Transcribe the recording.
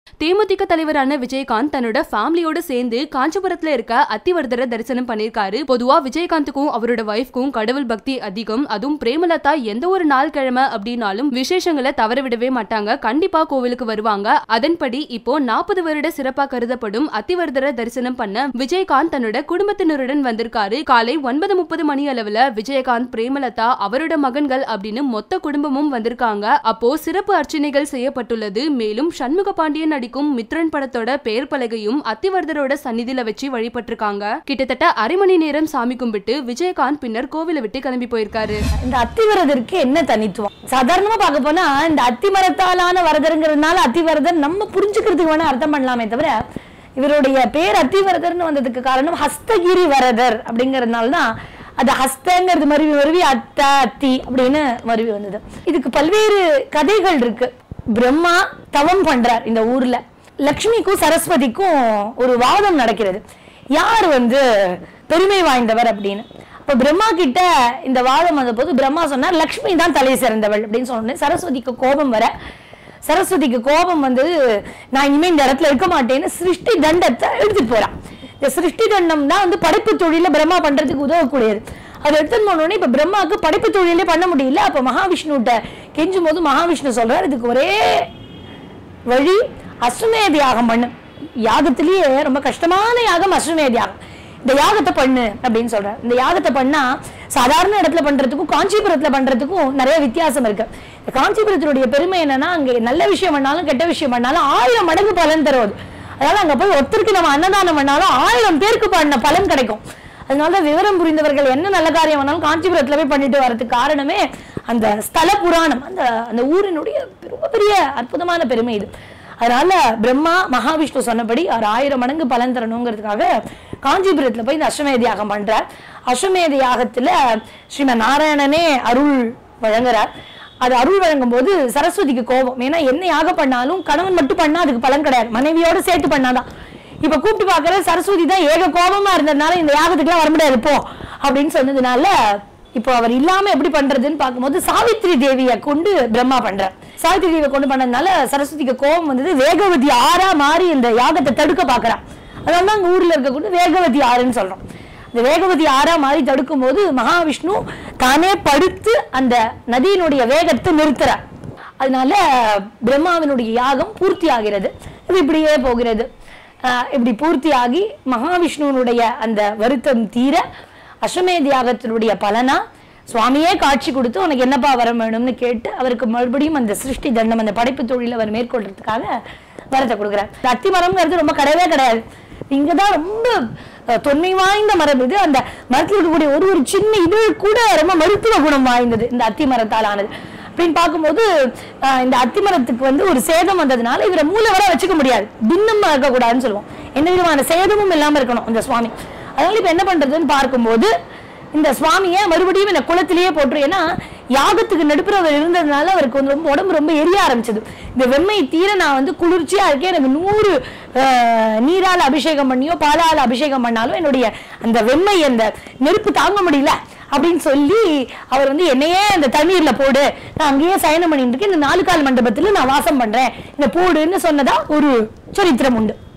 தேமுதிக தலைவரான விஜயகாந்த் தன்னோட ஃபேமிலியோட சேர்ந்து காஞ்சிபுரத்துல இருக்க அத்திவர்தரை தரிசனம் பண்ணிருக்காரு பொதுவா விஜயகாந்துக்கும் அவரோட ஒய்ஃப்க்கும் கடவுள் பக்தி அதிகம் அதுவும் பிரேமலதா எந்த ஒரு நாள் கிழமை அப்படின்னாலும் விசேஷங்களை தவற விடவே மாட்டாங்க கண்டிப்பா கோவிலுக்கு வருவாங்க அதன்படி இப்போ நாற்பது வருட சிறப்பா கருதப்படும் அத்திவர்தரை தரிசனம் பண்ண விஜயகாந்த் தன்னோட குடும்பத்தினருடன் வந்திருக்காரு காலை ஒன்பது முப்பது மணி அளவுல விஜயகாந்த் பிரேமலதா அவரோட மகன்கள் அப்படின்னு மொத்த குடும்பமும் வந்திருக்காங்க அப்போ சிறப்பு அர்ச்சனைகள் செய்யப்பட்டுள்ளது மேலும் சண்முக பாண்டியன் நடிக்கும் மித்ரன் படத்தோட பெயர் பலகையும் அத்திவர்தரோட சந்நிதியில வச்சு வழிபட்டிருக்காங்க கிட்டத்தட்ட அரை மணி நேரம் சாமி கும்பிட்டு விஜயகாந்த் பின்னர் கோவிலை விட்டு கிளம்பி போயிருக்காரு இந்த அத்திவரதருக்கு என்ன தனித்துவம் சாதாரணமா பார்க்க போனா இந்த அத்திமரத்தாலான வரதருங்கிறதுனால அத்திவரதர் நம்ம புரிஞ்சுக்கிறதுக்கு வேணா அர்த்தம் பண்ணலாமே தவிர இவருடைய பேர் அத்திவரதர்னு வந்ததுக்கு காரணம் ஹஸ்தகிரி வரதர் அப்படிங்கறதுனால தான் அது ஹஸ்தங்கிறது மருவி மருவி அத்த அத்தி அப்படின்னு மருவி வந்தது இதுக்கு பல்வேறு கதைகள் இருக்கு பிரம்மா தவம் பண்றார் இந்த ஊர்ல லக்ஷ்மிக்கும் சரஸ்வதிக்கும் ஒரு வாதம் நடக்கிறது யார் வந்து பெருமை வாய்ந்தவர் அப்படின்னு அப்ப பிரம்மா கிட்ட இந்த வாதம் வந்த போது பிரம்மா சொன்னார் லக்ஷ்மி தான் தலை சிறந்தவள் அப்படின்னு சொன்னேன் சரஸ்வதிக்கு கோபம் வர சரஸ்வதிக்கு கோபம் வந்து நான் இனிமே இந்த இடத்துல இருக்க மாட்டேன்னு சிருஷ்டி தண்டத்தை எடுத்துட்டு போறான் இந்த சிருஷ்டி தண்டம் தான் வந்து படைப்பு தொழில பிரம்மா பண்றதுக்கு உதவக்கூடியது அதை எடுத்துன்னு போனோடனே இப்ப பிரம்மாவுக்கு படைப்பு தொழிலே பண்ண முடியல அப்ப மகாவிஷ்ணுகிட்ட கெஞ்சும் போது மகாவிஷ்ணு சொல்றாரு இதுக்கு ஒரே வழி அஸ்வமேத யாகம் பண்ணு யாகத்திலேயே ரொம்ப கஷ்டமான யாகம் அஸ்வமேத யாகம் இந்த யாகத்தை பண்ணு அப்படின்னு சொல்றாரு இந்த யாகத்தை பண்ணா சாதாரண இடத்துல பண்றதுக்கும் காஞ்சிபுரத்துல பண்றதுக்கும் நிறைய வித்தியாசம் இருக்கு இந்த காஞ்சிபுரத்தினுடைய பெருமை என்னன்னா அங்க நல்ல விஷயம் பண்ணாலும் கெட்ட விஷயம் பண்ணாலும் ஆயிரம் மடங்கு பலன் தருவது அதனால அங்க போய் ஒருத்தருக்கு நம்ம அன்னதானம் பண்ணாலும் ஆயிரம் பேருக்கு பண்ண பலன் கிடைக்கும் அதனால விவரம் புரிந்தவர்கள் என்ன நல்ல காரியம் பண்ணாலும் காஞ்சிபுரத்துல போய் பண்ணிட்டு வரதுக்கு காரணமே அந்த ஸ்தல புராணம் அந்த அந்த ஊரினுடைய ரொம்ப பெரிய அற்புதமான பெருமை இது அதனால பிரம்மா மகாவிஷ்ணு சொன்னபடி அவர் ஆயிரம் மடங்கு பலன் தரணுங்கிறதுக்காக காஞ்சிபுரத்துல போய் இந்த அஸ்வமேத யாகம் பண்றார் அஸ்வமேத யாகத்துல ஸ்ரீமன் நாராயணனே அருள் வழங்குறார் அது அருள் வழங்கும் போது சரஸ்வதிக்கு கோபம் ஏன்னா என்ன யாகம் பண்ணாலும் கணவன் மட்டும் பண்ணா அதுக்கு பலன் கிடையாது மனைவியோட சேர்த்து பண்ணாதான் இப்ப கூப்பிட்டு பாக்குற சரஸ்வதி தான் ஏக கோபமா இருந்ததுனால இந்த யாகத்துக்குலாம் வர முடியாது போ அப்படின்னு சொன்னதுனால இப்போ அவர் இல்லாம எப்படி பண்றதுன்னு பார்க்கும்போது சாவித்ரி தேவியை கொண்டு பிரம்மா பண்றார் சாவித்ரி தேவியை கொண்டு பண்ணதுனால சரஸ்வதிக்கு கோபம் வந்தது வேகவதி ஆறா மாறி இந்த யாகத்தை தடுக்க பாக்குறான் அதனால தான் அங்க ஊர்ல இருக்கக்கூடிய வேகவதி ஆறுன்னு சொல்றோம் இந்த வேகவதி ஆறா மாறி தடுக்கும் போது மகாவிஷ்ணு தானே படுத்து அந்த நதியினுடைய வேகத்தை நிறுத்துறார் அதனால பிரம்மாவினுடைய யாகம் பூர்த்தி ஆகிறது இது இப்படியே போகிறது ஆஹ் இப்படி பூர்த்தியாகி மகாவிஷ்ணுவனுடைய அந்த வருத்தம் தீர அஸ்வமேத யாகத்தினுடைய பலனா சுவாமியே காட்சி கொடுத்து உனக்கு என்னப்பா வரம் வேணும்னு கேட்டு அவருக்கு மறுபடியும் அந்த சிருஷ்டி தண்டம் அந்த படைப்பு தொழிலை அவர் மேற்கொள்றதுக்காக வரத்தை கொடுக்குறார் இந்த அத்தி மரம்ங்கிறது ரொம்ப கிடையவே கிடையாது இங்கதான் ரொம்ப அஹ், தொன்மை வாய்ந்த மரம் இது அந்த மரத்தில் இருக்கக்கூடிய ஒரு ஒரு சின்ன இது கூட ரொம்ப மருத்துவ குணம் வாய்ந்தது இந்த அத்தி மரத்தால் ஆனது அப்படின்னு பார்க்கும்போது ஆஹ், இந்த அத்தி மரத்துக்கு வந்து ஒரு சேதம் வந்ததுனால இவரை மூளை வர வச்சுக்க முடியாது பின்னமா இருக்கக்கூடாதுன்னு சொல்லுவோம் எந்த விதமான சேதமும் இல்லாம இருக்கணும் இந்த சுவாமி அதனால இப்ப என்ன பண்றதுன்னு பார்க்கும்போது இந்த சுவாமியை மறுபடியும் இந்த குளத்திலேயே போட்டுரு ஏன்னா யாகத்துக்கு நடுப்புற அவர் இருந்ததுனால அவருக்கு வந்து ரொம்ப உடம்பு ரொம்ப எரிய ஆரம்பிச்சது இந்த வெம்மை தீர நான் வந்து குளிர்ச்சியா இருக்கேன் எனக்கு நூறு ஆஹ், நீரால அபிஷேகம் பண்ணியோ பாலால அபிஷேகம் பண்ணாலும் என்னுடைய அந்த வெம்மை அந்த நெருப்பு தாங்க முடியல அப்படின்னு சொல்லி அவர் வந்து என்னையே அந்த தண்ணீர்ல போடு நான் அங்கேயே சயனம் பண்ணிட்டு இருக்கேன் இந்த நாலு கால் மண்டபத்துல நான் வாசம் பண்றேன் இந்த போடுன்னு சொன்னதா ஒரு சரித்திரம் உண்டு